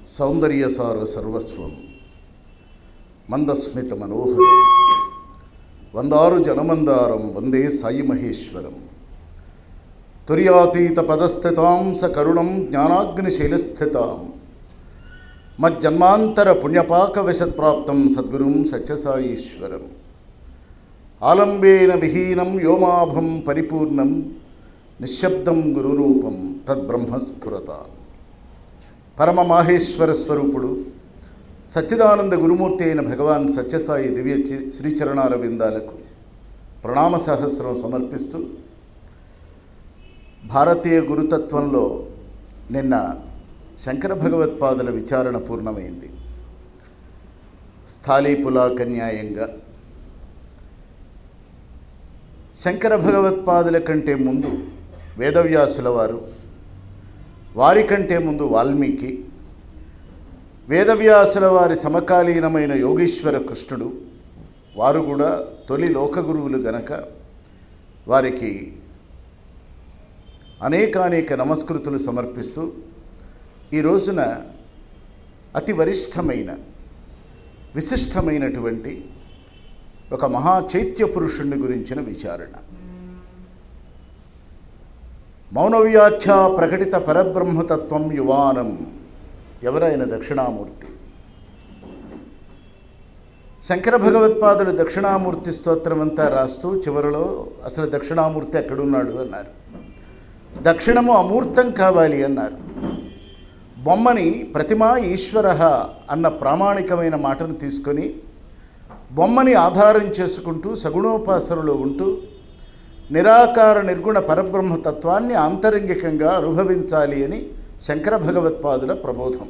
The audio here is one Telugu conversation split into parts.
సౌందర్యసార సర్వస్వం మందస్మిత మనోహరం వందారు జనమందారం వందే సాయి మహేశ్వరం తుర్యాతీత పదస్థితాం స కరుణం జ్ఞానాగ్నిశైలస్థితాం మజ్జన్మాంతర పుణ్యపాకవశత్ప్రాప్తం సద్గురుం సత్యసాయీశ్వరం ఆలంబేన విహీనం వ్యోమాభం పరిపూర్ణం నిశ్శబ్దం గురురూపం తద్బ్రహ్మస్ఫురతాన్ పరమ మాహేశ్వర స్వరూపుడు సచ్చిదానంద గురుమూర్తి అయిన భగవాన్ సత్యసాయి దివ్య చి- శ్రీచరణారవిందాలకు ప్రణామ సహస్రం సమర్పిస్తూ భారతీయ గురుతత్వంలో నిన్న శంకర భగవత్పాదుల విచారణ పూర్ణమైంది స్థాళీపులాకన్యాయంగా శంకర భగవత్పాదుల కంటే ముందు వేదవ్యాసుల వారు వారి కంటే ముందు వాల్మీకి వేదవ్యాసుల వారి సమకాలీనమైన యోగీశ్వర కృష్ణుడు వారు కూడా తొలి లోకగురువులు గనక వారికి అనేకానేక నమస్కృతులు సమర్పిస్తూ ఈ రోజున అతి వరిష్టమైన విశిష్టమైనటువంటి ఒక మహా చైత్య పురుషుణ్ణి గురించిన విచారణ మౌనవ్యాఖ్య ప్రకటిత పరబ్రహ్మతత్వం యువానం ఎవరైన దక్షిణామూర్తి శంకర భగవత్పాదుడు దక్షిణామూర్తి స్తోత్రం అంతా రాస్తూ చివరిలో అసలు దక్షిణామూర్తి ఎక్కడున్నాడు అన్నారు దక్షిణము అమూర్తం కావాలి అన్నారు బొమ్మని ప్రతిమా ఈశ్వర అన్న ప్రామాణికమైన మాటను తీసుకొని బొమ్మని ఆధారం చేసుకుంటూ సగుణోపాసనలో ఉంటూ నిరాకార నిర్గుణ పరబ్రహ్మ తత్వాన్ని ఆంతరంగికంగా అనుభవించాలి అని శంకర భగవత్పాదుల ప్రబోధం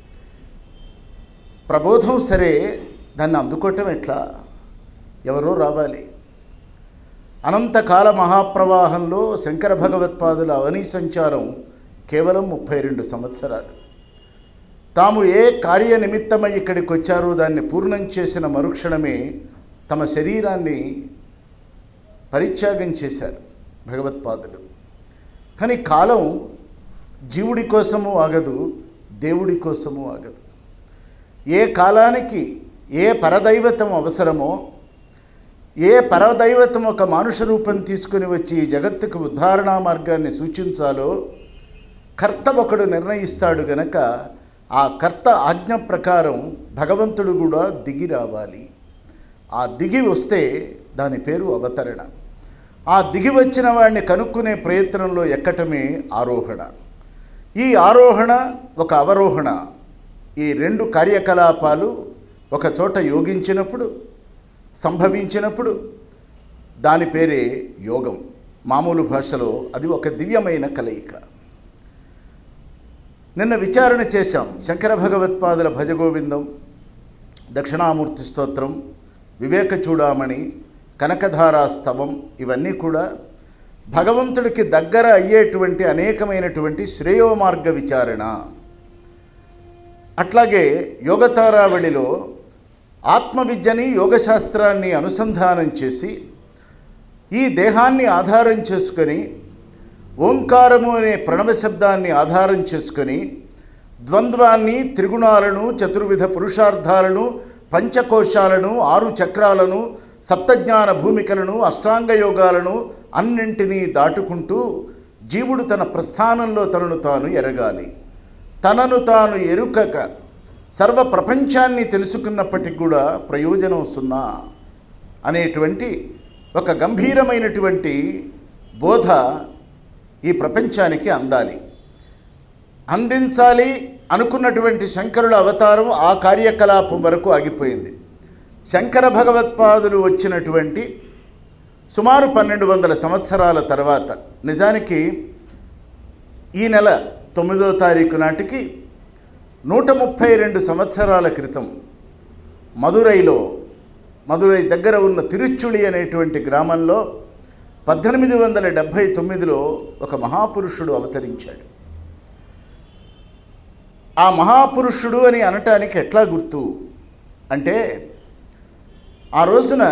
ప్రబోధం సరే దాన్ని అందుకోవటం ఎట్లా ఎవరో రావాలి అనంతకాల మహాప్రవాహంలో శంకర భగవత్పాదుల అవని సంచారం కేవలం ముప్పై రెండు సంవత్సరాలు తాము ఏ కార్య నిమిత్తమై ఇక్కడికి వచ్చారో దాన్ని పూర్ణం చేసిన మరుక్షణమే తమ శరీరాన్ని పరిత్యాగం చేశారు భగవత్పాదులు కానీ కాలం జీవుడి కోసము ఆగదు దేవుడి కోసము ఆగదు ఏ కాలానికి ఏ పరదైవతం అవసరమో ఏ పరదైవతం ఒక మానుష రూపం తీసుకుని వచ్చి ఈ జగత్తుకు ఉద్ధారణా మార్గాన్ని సూచించాలో కర్త ఒకడు నిర్ణయిస్తాడు గనక ఆ కర్త ఆజ్ఞ ప్రకారం భగవంతుడు కూడా దిగి రావాలి ఆ దిగి వస్తే దాని పేరు అవతరణ ఆ దిగి వచ్చిన వాడిని కనుక్కునే ప్రయత్నంలో ఎక్కటమే ఆరోహణ ఈ ఆరోహణ ఒక అవరోహణ ఈ రెండు కార్యకలాపాలు ఒక చోట యోగించినప్పుడు సంభవించినప్పుడు దాని పేరే యోగం మామూలు భాషలో అది ఒక దివ్యమైన కలయిక నిన్న విచారణ చేశాం శంకర భగవత్పాదుల భజగోవిందం దక్షిణామూర్తి స్తోత్రం వివేక చూడామణి కనకధారా స్తవం ఇవన్నీ కూడా భగవంతుడికి దగ్గర అయ్యేటువంటి అనేకమైనటువంటి శ్రేయోమార్గ విచారణ అట్లాగే యోగతారావళిలో ఆత్మవిద్యని యోగశాస్త్రాన్ని అనుసంధానం చేసి ఈ దేహాన్ని ఆధారం చేసుకొని ఓంకారము అనే ప్రణవ శబ్దాన్ని ఆధారం చేసుకొని ద్వంద్వాన్ని త్రిగుణాలను చతుర్విధ పురుషార్థాలను పంచకోశాలను ఆరు చక్రాలను సప్తజ్ఞాన భూమికలను అష్టాంగ యోగాలను అన్నింటినీ దాటుకుంటూ జీవుడు తన ప్రస్థానంలో తనను తాను ఎరగాలి తనను తాను ఎరుకక సర్వ ప్రపంచాన్ని తెలుసుకున్నప్పటికి కూడా ప్రయోజనం సున్నా అనేటువంటి ఒక గంభీరమైనటువంటి బోధ ఈ ప్రపంచానికి అందాలి అందించాలి అనుకున్నటువంటి శంకరుల అవతారం ఆ కార్యకలాపం వరకు ఆగిపోయింది శంకర భగవత్పాదులు వచ్చినటువంటి సుమారు పన్నెండు వందల సంవత్సరాల తర్వాత నిజానికి ఈ నెల తొమ్మిదో తారీఖు నాటికి నూట ముప్పై రెండు సంవత్సరాల క్రితం మదురైలో మదురై దగ్గర ఉన్న తిరుచుళి అనేటువంటి గ్రామంలో పద్దెనిమిది వందల డెబ్భై తొమ్మిదిలో ఒక మహాపురుషుడు అవతరించాడు ఆ మహాపురుషుడు అని అనటానికి ఎట్లా గుర్తు అంటే ఆ రోజున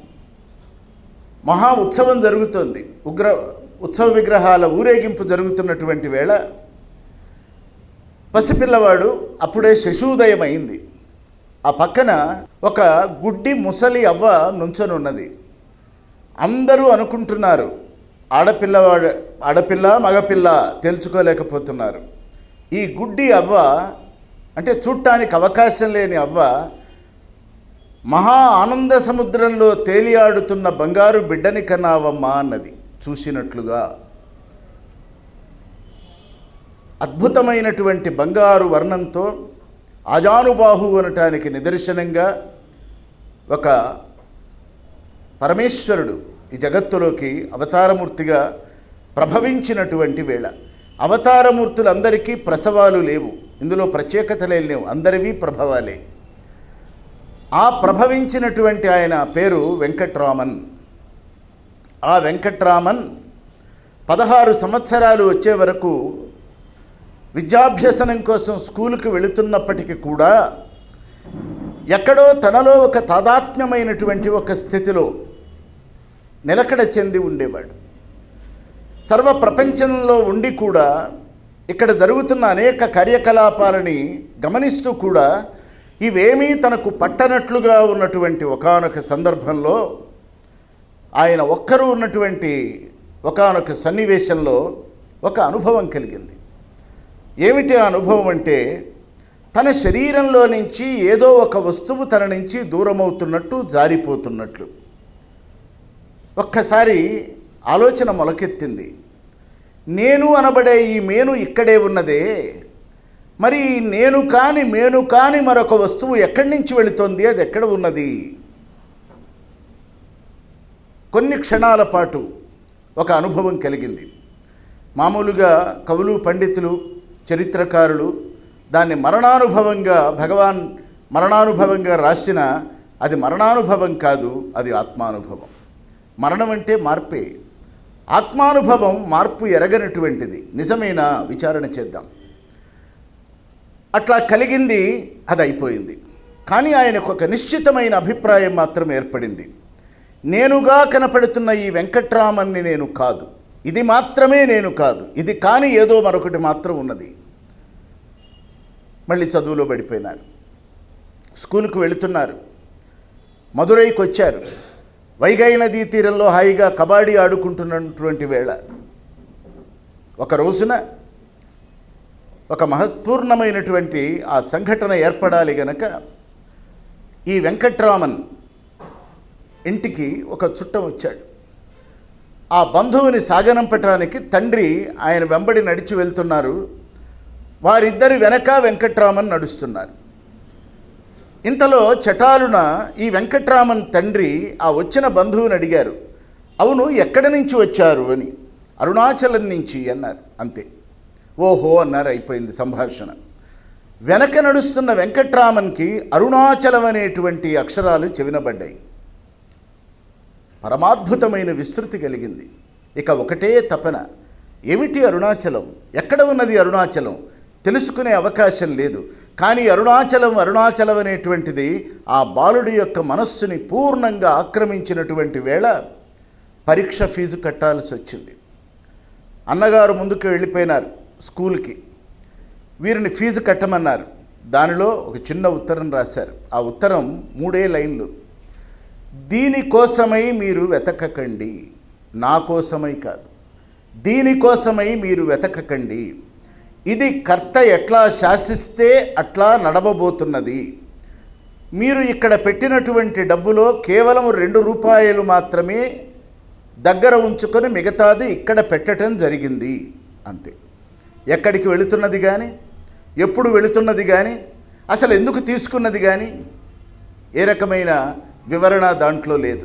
మహా ఉత్సవం జరుగుతోంది ఉగ్ర ఉత్సవ విగ్రహాల ఊరేగింపు జరుగుతున్నటువంటి వేళ పసిపిల్లవాడు అప్పుడే శశూదయం అయింది ఆ పక్కన ఒక గుడ్డి ముసలి అవ్వ నుంచొని ఉన్నది అందరూ అనుకుంటున్నారు ఆడపిల్లవాడు ఆడపిల్ల మగపిల్ల తెలుసుకోలేకపోతున్నారు ఈ గుడ్డి అవ్వ అంటే చూడటానికి అవకాశం లేని అవ్వ మహా ఆనంద సముద్రంలో తేలియాడుతున్న బంగారు బిడ్డని కన్నావమ్మా అన్నది చూసినట్లుగా అద్భుతమైనటువంటి బంగారు వర్ణంతో ఆజానుబాహు అనటానికి నిదర్శనంగా ఒక పరమేశ్వరుడు ఈ జగత్తులోకి అవతారమూర్తిగా ప్రభవించినటువంటి వేళ అవతారమూర్తులందరికీ ప్రసవాలు లేవు ఇందులో ప్రత్యేకతలే లేవు అందరివి ప్రభవాలే ఆ ప్రభవించినటువంటి ఆయన పేరు వెంకట్రామన్ ఆ వెంకట్రామన్ పదహారు సంవత్సరాలు వచ్చే వరకు విద్యాభ్యసనం కోసం స్కూలుకు వెళుతున్నప్పటికీ కూడా ఎక్కడో తనలో ఒక తాదాత్మ్యమైనటువంటి ఒక స్థితిలో నిలకడ చెంది ఉండేవాడు సర్వ ప్రపంచంలో ఉండి కూడా ఇక్కడ జరుగుతున్న అనేక కార్యకలాపాలని గమనిస్తూ కూడా ఇవేమీ తనకు పట్టనట్లుగా ఉన్నటువంటి ఒకానొక సందర్భంలో ఆయన ఒక్కరూ ఉన్నటువంటి ఒకానొక సన్నివేశంలో ఒక అనుభవం కలిగింది ఏమిటి ఆ అనుభవం అంటే తన శరీరంలో నుంచి ఏదో ఒక వస్తువు తన నుంచి దూరమవుతున్నట్టు జారిపోతున్నట్లు ఒక్కసారి ఆలోచన మొలకెత్తింది నేను అనబడే ఈ మేను ఇక్కడే ఉన్నదే మరి ఈ నేను కాని మేను కాని మరొక వస్తువు ఎక్కడి నుంచి వెళుతోంది అది ఎక్కడ ఉన్నది కొన్ని క్షణాల పాటు ఒక అనుభవం కలిగింది మామూలుగా కవులు పండితులు చరిత్రకారులు దాన్ని మరణానుభవంగా భగవాన్ మరణానుభవంగా రాసిన అది మరణానుభవం కాదు అది ఆత్మానుభవం మరణం అంటే మార్పే ఆత్మానుభవం మార్పు ఎరగనటువంటిది నిజమైన విచారణ చేద్దాం అట్లా కలిగింది అది అయిపోయింది కానీ ఆయనకు ఒక నిశ్చితమైన అభిప్రాయం మాత్రం ఏర్పడింది నేనుగా కనపడుతున్న ఈ వెంకట్రామన్ని నేను కాదు ఇది మాత్రమే నేను కాదు ఇది కాని ఏదో మరొకటి మాత్రం ఉన్నది మళ్ళీ చదువులో పడిపోయినారు స్కూల్కు వెళుతున్నారు మదురైకి వచ్చారు వైగై నదీ తీరంలో హాయిగా కబాడీ ఆడుకుంటున్నటువంటి వేళ ఒక రోజున ఒక మహత్పూర్ణమైనటువంటి ఆ సంఘటన ఏర్పడాలి గనక ఈ వెంకట్రామన్ ఇంటికి ఒక చుట్టం వచ్చాడు ఆ బంధువుని సాగనంపటానికి తండ్రి ఆయన వెంబడి నడిచి వెళ్తున్నారు వారిద్దరి వెనక వెంకట్రామన్ నడుస్తున్నారు ఇంతలో చటాలున ఈ వెంకట్రామన్ తండ్రి ఆ వచ్చిన బంధువుని అడిగారు అవును ఎక్కడి నుంచి వచ్చారు అని అరుణాచలం నుంచి అన్నారు అంతే ఓహో అన్నారు అయిపోయింది సంభాషణ వెనక నడుస్తున్న వెంకట్రామన్కి అరుణాచలం అనేటువంటి అక్షరాలు చెవినబడ్డాయి పరమాద్భుతమైన విస్తృతి కలిగింది ఇక ఒకటే తపన ఏమిటి అరుణాచలం ఎక్కడ ఉన్నది అరుణాచలం తెలుసుకునే అవకాశం లేదు కానీ అరుణాచలం అరుణాచలం అనేటువంటిది ఆ బాలుడి యొక్క మనస్సుని పూర్ణంగా ఆక్రమించినటువంటి వేళ పరీక్ష ఫీజు కట్టాల్సి వచ్చింది అన్నగారు ముందుకు వెళ్ళిపోయినారు స్కూల్కి వీరిని ఫీజు కట్టమన్నారు దానిలో ఒక చిన్న ఉత్తరం రాశారు ఆ ఉత్తరం మూడే లైన్లు దీనికోసమై మీరు వెతకకండి నా కోసమై కాదు దీనికోసమై మీరు వెతకకండి ఇది కర్త ఎట్లా శాసిస్తే అట్లా నడవబోతున్నది మీరు ఇక్కడ పెట్టినటువంటి డబ్బులో కేవలం రెండు రూపాయలు మాత్రమే దగ్గర ఉంచుకొని మిగతాది ఇక్కడ పెట్టడం జరిగింది అంతే ఎక్కడికి వెళుతున్నది కానీ ఎప్పుడు వెళుతున్నది కానీ అసలు ఎందుకు తీసుకున్నది కానీ ఏ రకమైన వివరణ దాంట్లో లేదు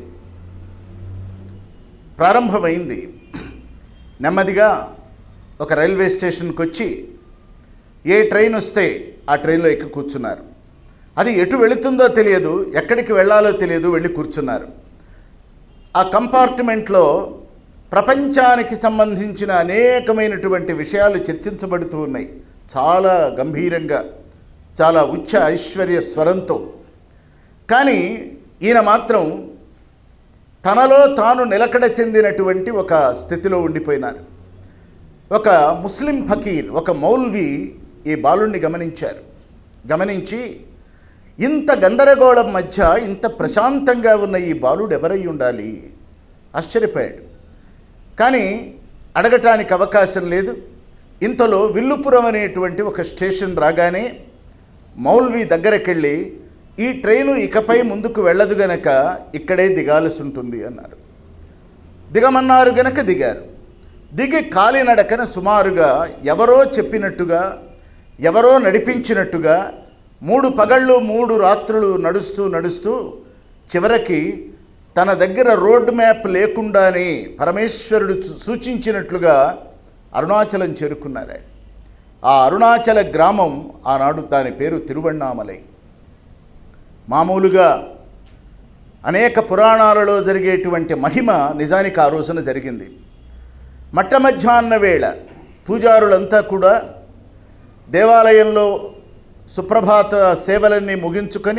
ప్రారంభమైంది నెమ్మదిగా ఒక రైల్వే స్టేషన్కి వచ్చి ఏ ట్రైన్ వస్తే ఆ ట్రైన్లో ఎక్కి కూర్చున్నారు అది ఎటు వెళుతుందో తెలియదు ఎక్కడికి వెళ్ళాలో తెలియదు వెళ్ళి కూర్చున్నారు ఆ కంపార్ట్మెంట్లో ప్రపంచానికి సంబంధించిన అనేకమైనటువంటి విషయాలు చర్చించబడుతూ ఉన్నాయి చాలా గంభీరంగా చాలా ఉచ్చ ఐశ్వర్య స్వరంతో కానీ ఈయన మాత్రం తనలో తాను నిలకడ చెందినటువంటి ఒక స్థితిలో ఉండిపోయినారు ఒక ముస్లిం ఫకీర్ ఒక మౌల్వి ఈ బాలుణ్ణి గమనించారు గమనించి ఇంత గందరగోళం మధ్య ఇంత ప్రశాంతంగా ఉన్న ఈ బాలుడు ఎవరై ఉండాలి ఆశ్చర్యపోయాడు కానీ అడగటానికి అవకాశం లేదు ఇంతలో విల్లుపురం అనేటువంటి ఒక స్టేషన్ రాగానే మౌల్వి దగ్గరకెళ్ళి ఈ ట్రైను ఇకపై ముందుకు వెళ్ళదు గనక ఇక్కడే దిగాల్సి ఉంటుంది అన్నారు దిగమన్నారు గనక దిగారు దిగి కాలినడకన సుమారుగా ఎవరో చెప్పినట్టుగా ఎవరో నడిపించినట్టుగా మూడు పగళ్ళు మూడు రాత్రులు నడుస్తూ నడుస్తూ చివరికి తన దగ్గర రోడ్ మ్యాప్ లేకుండానే పరమేశ్వరుడు సూ- సూచించినట్లుగా అరుణాచలం చేరుకున్నారు ఆయన. ఆ అరుణాచల గ్రామం ఆనాడు దాని పేరు తిరువണ്ണామలై మామూలుగా అనేక పురాణాలలో జరిగేటువంటి మహిమ నిజానికి ఆ రోజున జరిగింది మట్ట మధ్యాహ్న వేళ పూజారులంతా కూడా దేవాలయంలో సుప్రభాత సేవలన్నీ ముగించుకొని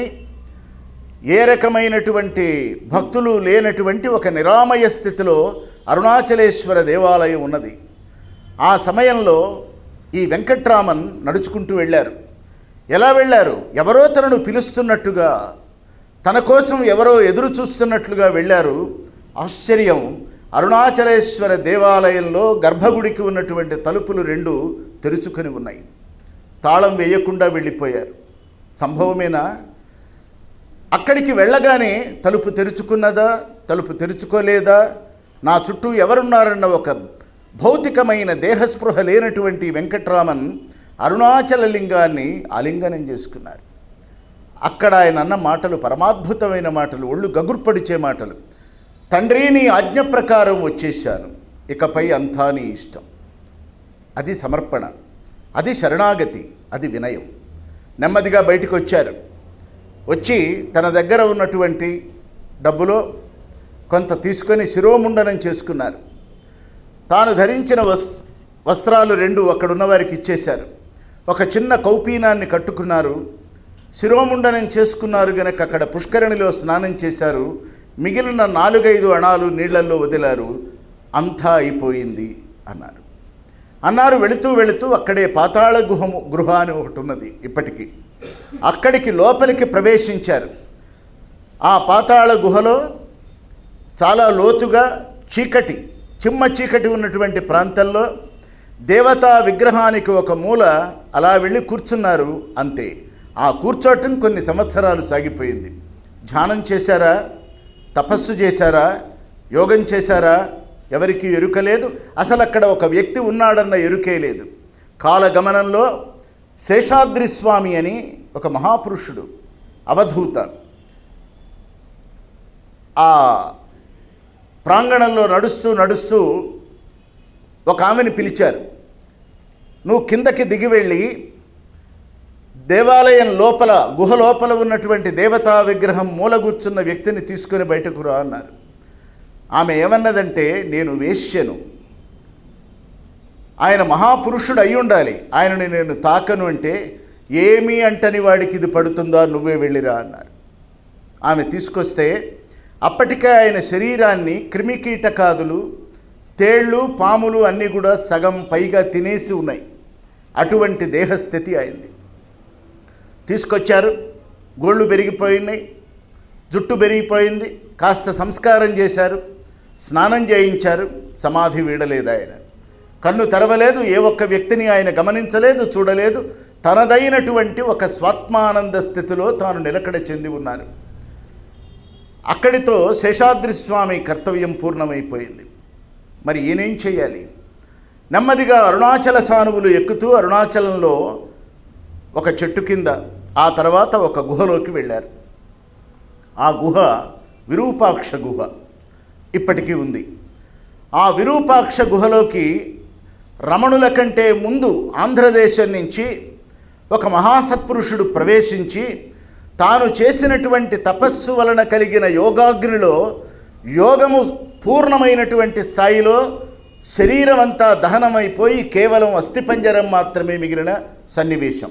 ఏ రకమైనటువంటి భక్తులు లేనటువంటి ఒక నిరామయ స్థితిలో అరుణాచలేశ్వర దేవాలయం ఉన్నది ఆ సమయంలో ఈ వెంకట్రామన్ నడుచుకుంటూ వెళ్ళారు ఎలా వెళ్ళారు ఎవరో తనను పిలుస్తున్నట్టుగా తన కోసం ఎవరో ఎదురు చూస్తున్నట్లుగా వెళ్ళారు ఆశ్చర్యం అరుణాచలేశ్వర దేవాలయంలో గర్భగుడికి ఉన్నటువంటి తలుపులు రెండు తెరుచుకొని ఉన్నాయి తాళం వేయకుండా వెళ్ళిపోయారు సంభవమేనా అక్కడికి వెళ్ళగానే తలుపు తెరుచుకున్నదా తలుపు తెరుచుకోలేదా నా చుట్టూ ఎవరున్నారన్న ఒక భౌతికమైన దేహస్పృహ లేనటువంటి వెంకట్రామన్ అరుణాచల లింగాన్ని ఆలింగనం చేసుకున్నారు అక్కడ ఆయన అన్న మాటలు పరమాద్భుతమైన మాటలు ఒళ్ళు గగుర్పడిచే మాటలు తండ్రి నీ ఆజ్ఞ ప్రకారం వచ్చేసాను ఇకపై అంతా నీ ఇష్టం అది సమర్పణ అది శరణాగతి అది వినయం నెమ్మదిగా బయటికి వచ్చారు వచ్చి తన దగ్గర ఉన్నటువంటి డబ్బులో కొంత తీసుకొని శిరోముండనం చేసుకున్నారు తాను ధరించిన వస్ వస్త్రాలు రెండు అక్కడున్న వారికి ఇచ్చేశారు ఒక చిన్న కౌపీనాన్ని కట్టుకున్నారు శిరోముండనం చేసుకున్నారు గనక అక్కడ పుష్కరిణిలో స్నానం చేశారు మిగిలిన నాలుగైదు అణాలు నీళ్లలో వదిలారు అంతా అయిపోయింది అన్నారు అన్నారు వెళుతూ వెళుతూ అక్కడే పాతాళ గుహము గృహ అని ఒకటి ఉన్నది ఇప్పటికీ అక్కడికి లోపలికి ప్రవేశించారు ఆ పాతాళ గుహలో చాలా లోతుగా చీకటి చిమ్మ చీకటి ఉన్నటువంటి ప్రాంతంలో దేవతా విగ్రహానికి ఒక మూల అలా వెళ్ళి కూర్చున్నారు అంతే ఆ కూర్చోటం కొన్ని సంవత్సరాలు సాగిపోయింది ధ్యానం చేశారా తపస్సు చేశారా యోగం చేశారా ఎవరికి ఎరుక లేదు అసలు అక్కడ ఒక వ్యక్తి ఉన్నాడన్న ఎరుకే లేదు కాలగమనంలో శేషాద్రి స్వామి అని ఒక మహాపురుషుడు అవధూత ఆ ప్రాంగణంలో నడుస్తూ నడుస్తూ ఒక ఆమెను పిలిచారు నువ్వు కిందకి దిగి వెళ్ళి దేవాలయం లోపల గుహ లోపల ఉన్నటువంటి దేవతా విగ్రహం మూలగూర్చున్న వ్యక్తిని తీసుకొని బయటకు రా అన్నారు ఆమె ఏమన్నదంటే నేను వేశ్యను ఆయన మహాపురుషుడు అయి ఉండాలి ఆయనని నేను తాకను అంటే ఏమీ అంటని వాడికి ఇది పడుతుందా నువ్వే వెళ్ళిరా అన్నారు ఆమె తీసుకొస్తే అప్పటికే ఆయన శరీరాన్ని క్రిమికీటకాదులు తేళ్ళు పాములు అన్నీ కూడా సగం పైగా తినేసి ఉన్నాయి అటువంటి దేహస్థితి అయింది తీసుకొచ్చారు గోళ్ళు పెరిగిపోయినాయి జుట్టు పెరిగిపోయింది కాస్త సంస్కారం చేశారు స్నానం చేయించారు సమాధి వీడలేదు ఆయన కన్ను తెరవలేదు ఏ ఒక్క వ్యక్తిని ఆయన గమనించలేదు చూడలేదు తనదైనటువంటి ఒక స్వాత్మానంద స్థితిలో తాను నిలకడ చెంది ఉన్నారు అక్కడితో శేషాద్రి స్వామి కర్తవ్యం పూర్ణమైపోయింది మరి ఈయనేం చేయాలి నెమ్మదిగా అరుణాచల సానువులు ఎక్కుతూ అరుణాచలంలో ఒక చెట్టు కింద ఆ తర్వాత ఒక గుహలోకి వెళ్ళారు ఆ గుహ విరూపాక్ష గుహ ఇప్పటికీ ఉంది ఆ విరూపాక్ష గుహలోకి రమణుల కంటే ముందు ఆంధ్రదేశం నుంచి ఒక మహాసత్పురుషుడు ప్రవేశించి తాను చేసినటువంటి తపస్సు వలన కలిగిన యోగాగ్నిలో యోగము పూర్ణమైనటువంటి స్థాయిలో శరీరం అంతా దహనమైపోయి కేవలం అస్థిపంజరం మాత్రమే మిగిలిన సన్నివేశం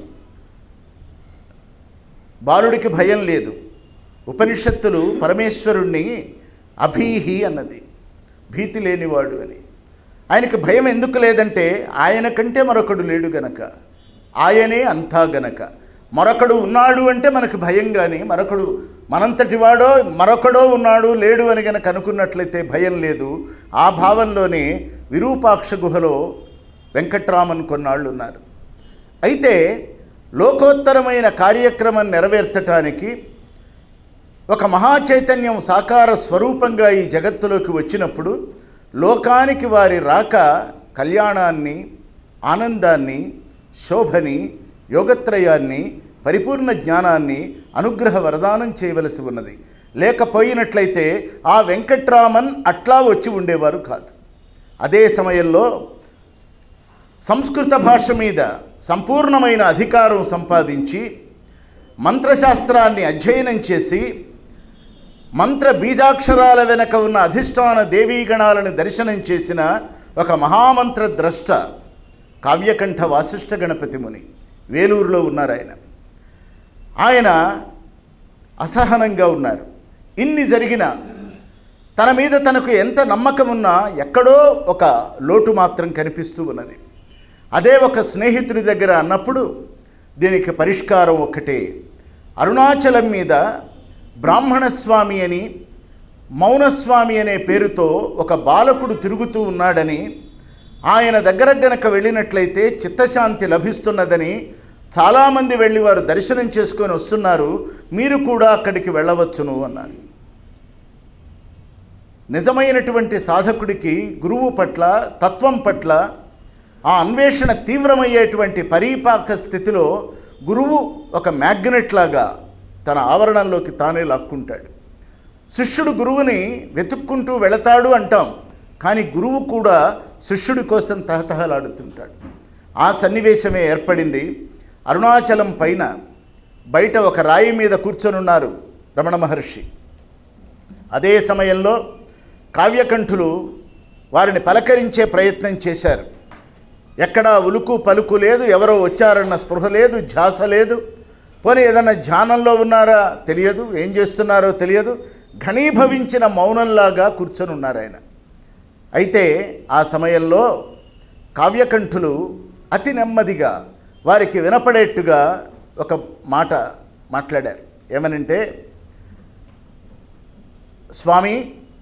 బాలుడికి భయం లేదు ఉపనిషత్తులు పరమేశ్వరుణ్ణి అభీహి అన్నది భీతి లేనివాడు అని ఆయనకి భయం ఎందుకు లేదంటే ఆయన కంటే మరొకడు లేడు గనక ఆయనే అంతా గనక మరొకడు ఉన్నాడు అంటే మనకు భయం కానీ మరొకడు మనంతటి వాడో మరొకడో ఉన్నాడు లేడు అని గనక అనుకున్నట్లయితే భయం లేదు ఆ భావంలోనే విరూపాక్ష గుహలో వెంకట్రామన్ కొన్నాళ్ళు ఉన్నారు అయితే లోకోత్తరమైన కార్యక్రమం నెరవేర్చటానికి ఒక మహాచైతన్యం సాకార స్వరూపంగా ఈ జగత్తులోకి వచ్చినప్పుడు లోకానికి వారి రాక కళ్యాణాన్ని ఆనందాన్ని శోభని యోగత్రయాన్ని పరిపూర్ణ జ్ఞానాన్ని అనుగ్రహ వరదానం చేయవలసి ఉన్నది లేకపోయినట్లయితే ఆ వెంకట్రామన్ అట్లా వచ్చి ఉండేవారు కాదు అదే సమయంలో సంస్కృత భాష మీద సంపూర్ణమైన అధికారం సంపాదించి మంత్రశాస్త్రాన్ని అధ్యయనం చేసి మంత్ర బీజాక్షరాల వెనక ఉన్న అధిష్టాన దేవీగణాలను దర్శనం చేసిన ఒక మహామంత్ర ద్రష్ట కావ్యకంఠ వాసిష్ఠ గణపతి ముని వేలూరులో ఉన్నారు ఆయన ఆయన అసహనంగా ఉన్నారు ఇన్ని జరిగిన తన మీద తనకు ఎంత నమ్మకం ఉన్నా ఎక్కడో ఒక లోటు మాత్రం కనిపిస్తూ ఉన్నది అదే ఒక స్నేహితుడి దగ్గర అన్నప్పుడు దీనికి పరిష్కారం ఒక్కటే అరుణాచలం మీద బ్రాహ్మణస్వామి అని మౌనస్వామి అనే పేరుతో ఒక బాలకుడు తిరుగుతూ ఉన్నాడని ఆయన దగ్గర గనక వెళ్ళినట్లయితే చిత్తశాంతి లభిస్తున్నదని చాలామంది వెళ్ళి వారు దర్శనం చేసుకొని వస్తున్నారు మీరు కూడా అక్కడికి వెళ్ళవచ్చును అన్నారు నిజమైనటువంటి సాధకుడికి గురువు పట్ల తత్వం పట్ల ఆ అన్వేషణ తీవ్రమయ్యేటువంటి పరీపాక స్థితిలో గురువు ఒక మ్యాగ్నెట్ లాగా తన ఆవరణంలోకి తానే లాక్కుంటాడు శిష్యుడు గురువుని వెతుక్కుంటూ వెళతాడు అంటాం కానీ గురువు కూడా శిష్యుడి కోసం తహతహలాడుతుంటాడు ఆ సన్నివేశమే ఏర్పడింది అరుణాచలం పైన బయట ఒక రాయి మీద కూర్చొనున్నారు రమణ మహర్షి అదే సమయంలో కావ్యకంఠులు వారిని పలకరించే ప్రయత్నం చేశారు ఎక్కడా ఉలుకు పలుకు లేదు ఎవరో వచ్చారన్న స్పృహ లేదు ధ్యాస లేదు పోనీ ఏదన్నా ధ్యానంలో ఉన్నారా తెలియదు ఏం చేస్తున్నారో తెలియదు ఘనీభవించిన మౌనంలాగా కూర్చొని ఉన్నారు ఆయన అయితే ఆ సమయంలో కావ్యకంఠులు అతి నెమ్మదిగా వారికి వినపడేట్టుగా ఒక మాట మాట్లాడారు ఏమనంటే స్వామి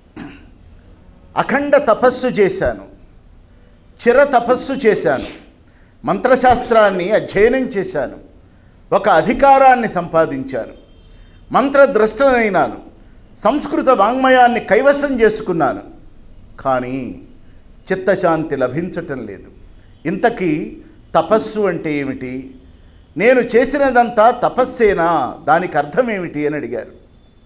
అఖండ తపస్సు చేశాను చిర తపస్సు చేశాను మంత్రశాస్త్రాన్ని అధ్యయనం చేశాను ఒక అధికారాన్ని సంపాదించాను మంత్రద్రష్టనైనాను సంస్కృత వాంగ్మయాన్ని కైవసం చేసుకున్నాను కానీ చిత్తశాంతి లభించటం లేదు ఇంతకీ తపస్సు అంటే ఏమిటి నేను చేసినదంతా తపస్సేనా దానికి అర్థం ఏమిటి అని అడిగారు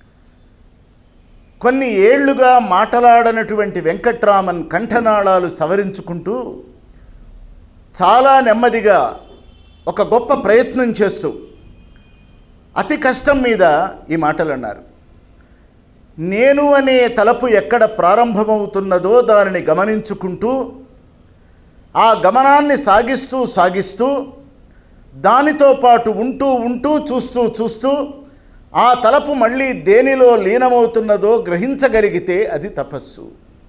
కొన్ని ఏళ్లుగా మాటలాడనటువంటి వెంకట్రామన్ కంఠనాళాలు సవరించుకుంటూ చాలా నెమ్మదిగా ఒక గొప్ప ప్రయత్నం చేస్తూ అతి కష్టం మీద ఈ మాటలు అన్నారు నేను అనే తలపు ఎక్కడ ప్రారంభమవుతున్నదో దానిని గమనించుకుంటూ ఆ గమనాన్ని సాగిస్తూ సాగిస్తూ దానితో పాటు ఉంటూ ఉంటూ చూస్తూ చూస్తూ ఆ తలపు మళ్ళీ దేనిలో లీనమవుతున్నదో గ్రహించగలిగితే అది తపస్సు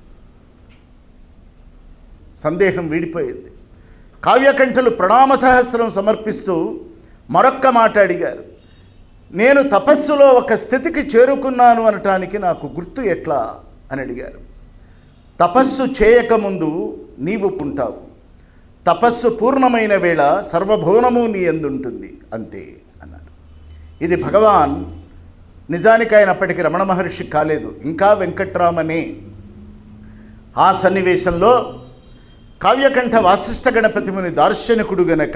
సందేహం వీడిపోయింది కావ్యకంఠులు ప్రణామ సహస్రం సమర్పిస్తూ మరొక్క మాట అడిగారు నేను తపస్సులో ఒక స్థితికి చేరుకున్నాను అనటానికి నాకు గుర్తు ఎట్లా అని అడిగారు తపస్సు చేయకముందు నీవు ఉంటావు తపస్సు పూర్ణమైన వేళ సర్వభువనము నీ ఎందుంటుంది అంతే అన్నారు ఇది భగవాన్ నిజానికి ఆయన అప్పటికి రమణ మహర్షి కాలేదు ఇంకా వెంకట్రామనే ఆ సన్నివేశంలో కావ్యకంఠ వాసిష్ఠ గణపతి ముని దార్శనికుడు గనక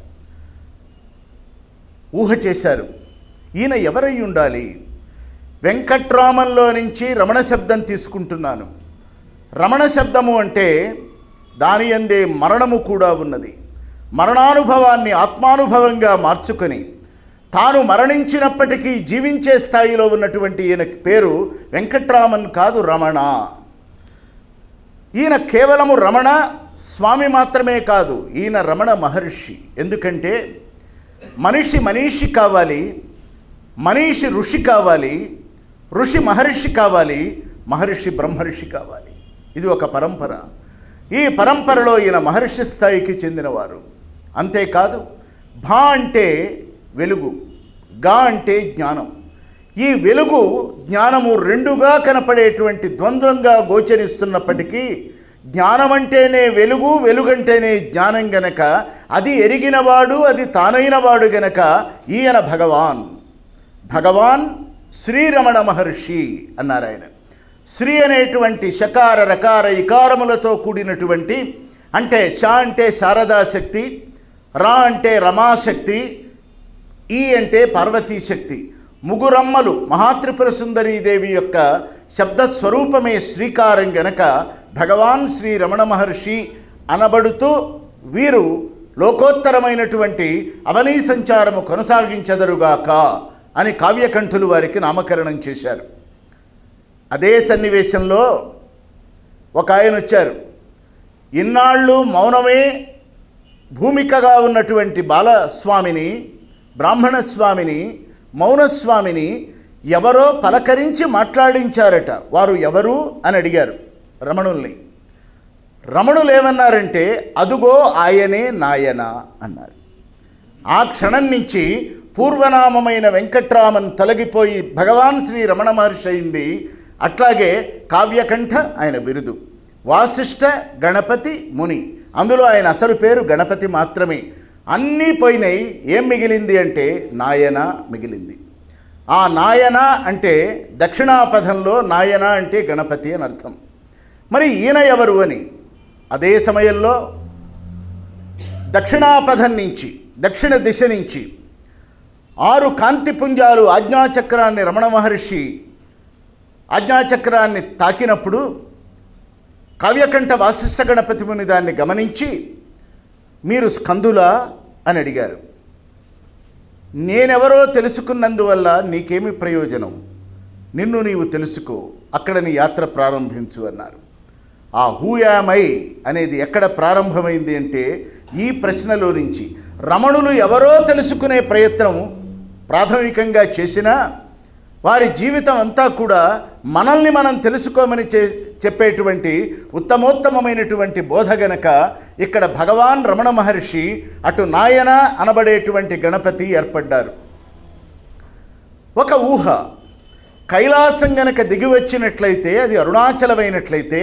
ఊహ చేశారు ఈయన ఎవరై ఉండాలి వెంకట్రామంలో నుంచి రమణ శబ్దం తీసుకుంటున్నాను రమణ శబ్దము అంటే దాని అందే మరణము కూడా ఉన్నది మరణానుభవాన్ని ఆత్మానుభవంగా మార్చుకొని తాను మరణించినప్పటికీ జీవించే స్థాయిలో ఉన్నటువంటి ఈయన పేరు వెంకట్రామన్ కాదు రమణ ఈయన కేవలము రమణ స్వామి మాత్రమే కాదు ఈయన రమణ మహర్షి ఎందుకంటే మనిషి మనీషి కావాలి మనీషి ఋషి కావాలి ఋషి మహర్షి కావాలి మహర్షి బ్రహ్మర్షి కావాలి ఇది ఒక పరంపర ఈ పరంపరలో ఈయన మహర్షి స్థాయికి చెందినవారు అంతేకాదు భా అంటే వెలుగు గా అంటే జ్ఞానం ఈ వెలుగు జ్ఞానము రెండుగా కనపడేటువంటి ద్వంద్వంగా గోచరిస్తున్నప్పటికీ జ్ఞానం అంటేనే వెలుగు వెలుగంటేనే జ్ఞానం గనక అది ఎరిగినవాడు అది తానైనవాడు గనక ఈయన భగవాన్ భగవాన్ శ్రీరమణ మహర్షి అన్నారు ఆయన శ్రీ అనేటువంటి శకార రకార ఇకారములతో కూడినటువంటి అంటే షా అంటే శారదా శక్తి రా అంటే రమాశక్తి ఈ అంటే పార్వతీ శక్తి ముగురమ్మలు మహాత్రిపుర సుందరీదేవి యొక్క శబ్దస్వరూపమే శ్రీకారం గనక భగవాన్ శ్రీ రమణ మహర్షి అనబడుతూ వీరు లోకోత్తరమైనటువంటి అవనీ సంచారము కొనసాగించదరుగాక అని కావ్యకంఠులు వారికి నామకరణం చేశారు అదే సన్నివేశంలో ఒక ఆయన వచ్చారు ఇన్నాళ్ళు మౌనమే భూమికగా ఉన్నటువంటి బాలస్వామిని బ్రాహ్మణ స్వామిని మౌనస్వామిని ఎవరో పలకరించి మాట్లాడించారట వారు ఎవరు అని అడిగారు రమణుల్ని రమణులు ఏమన్నారంటే అదుగో ఆయనే నాయన అన్నారు ఆ క్షణం నుంచి పూర్వనామమైన వెంకట్రామన్ తొలగిపోయి భగవాన్ శ్రీ రమణ మహర్షి అయింది అట్లాగే కావ్యకంఠ ఆయన బిరుదు వాసిష్ఠ గణపతి ముని అందులో ఆయన అసలు పేరు గణపతి మాత్రమే అన్నీ పోయినాయి ఏం మిగిలింది అంటే నాయన మిగిలింది ఆ నాయన అంటే దక్షిణాపథంలో నాయన అంటే గణపతి అని అర్థం మరి ఈయన ఎవరు అని అదే సమయంలో దక్షిణాపథం నుంచి దక్షిణ దిశ నుంచి ఆరు కాంతిపుంజాలు ఆజ్ఞాచక్రాన్ని రమణ మహర్షి ఆజ్ఞాచక్రాన్ని తాకినప్పుడు కావ్యకంఠ వాసిష్ఠ గణపతి ముని దాన్ని గమనించి మీరు స్కందులా అని అడిగారు నేనెవరో తెలుసుకున్నందువల్ల నీకేమి ప్రయోజనం నిన్ను నీవు తెలుసుకో అక్కడ నీ యాత్ర ప్రారంభించు అన్నారు ఆ హూయామై అనేది ఎక్కడ ప్రారంభమైంది అంటే ఈ ప్రశ్నలో నుంచి రమణులు ఎవరో తెలుసుకునే ప్రయత్నం ప్రాథమికంగా చేసినా వారి జీవితం అంతా కూడా మనల్ని మనం తెలుసుకోమని చే చెప్పేటువంటి ఉత్తమోత్తమమైనటువంటి బోధ గనక ఇక్కడ భగవాన్ రమణ మహర్షి అటు నాయన అనబడేటువంటి గణపతి ఏర్పడ్డారు ఒక ఊహ కైలాసం గనక దిగి వచ్చినట్లయితే అది అరుణాచలమైనట్లయితే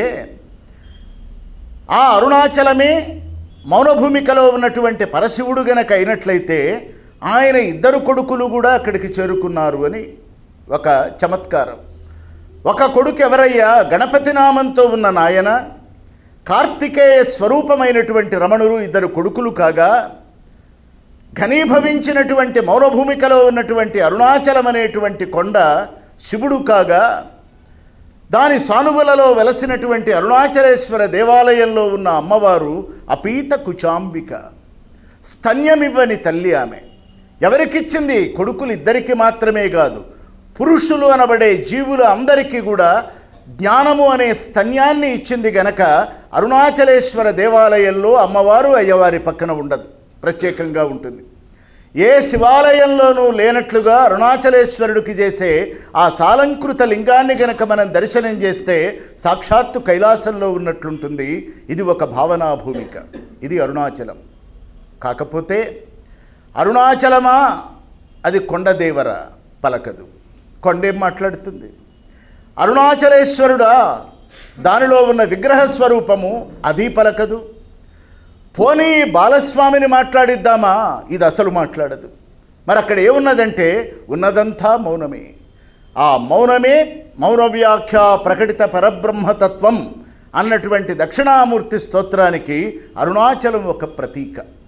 ఆ అరుణాచలమే మౌనభూమికలో ఉన్నటువంటి పరశివుడు గనక అయినట్లయితే ఆయన ఇద్దరు కొడుకులు కూడా అక్కడికి చేరుకున్నారు అని ఒక చమత్కారం ఒక కొడుకు ఎవరయ్యా గణపతి నామంతో ఉన్న నాయన కార్తికేయ స్వరూపమైనటువంటి రమణులు ఇద్దరు కొడుకులు కాగా ఘనీభవించినటువంటి మౌనభూమికలో ఉన్నటువంటి అరుణాచలం అనేటువంటి కొండ శివుడు కాగా దాని సానువులలో వెలసినటువంటి అరుణాచలేశ్వర దేవాలయంలో ఉన్న అమ్మవారు అపీత కుచాంబిక స్తన్యమివ్వని తల్లి ఆమె ఎవరికిచ్చింది కొడుకులు ఇద్దరికి మాత్రమే కాదు పురుషులు అనబడే జీవులు అందరికీ కూడా జ్ఞానము అనే స్తన్యాన్ని ఇచ్చింది గనక అరుణాచలేశ్వర దేవాలయంలో అమ్మవారు అయ్యవారి పక్కన ఉండదు ప్రత్యేకంగా ఉంటుంది ఏ శివాలయంలోనూ లేనట్లుగా అరుణాచలేశ్వరుడికి చేసే ఆ సాలంకృత లింగాన్ని గనక మనం దర్శనం చేస్తే సాక్షాత్తు కైలాసంలో ఉన్నట్లుంటుంది ఇది ఒక భావనా భూమిక ఇది అరుణాచలం కాకపోతే అరుణాచలమా అది కొండదేవర పలకదు కొండేం మాట్లాడుతుంది అరుణాచలేశ్వరుడా దానిలో ఉన్న విగ్రహ స్వరూపము అది పలకదు పోనీ బాలస్వామిని మాట్లాడిద్దామా ఇది అసలు మాట్లాడదు మరి అక్కడ ఏమున్నదంటే ఉన్నదంతా మౌనమే ఆ మౌనమే మౌన వ్యాఖ్య ప్రకటిత పరబ్రహ్మతత్వం అన్నటువంటి దక్షిణామూర్తి స్తోత్రానికి అరుణాచలం ఒక ప్రతీక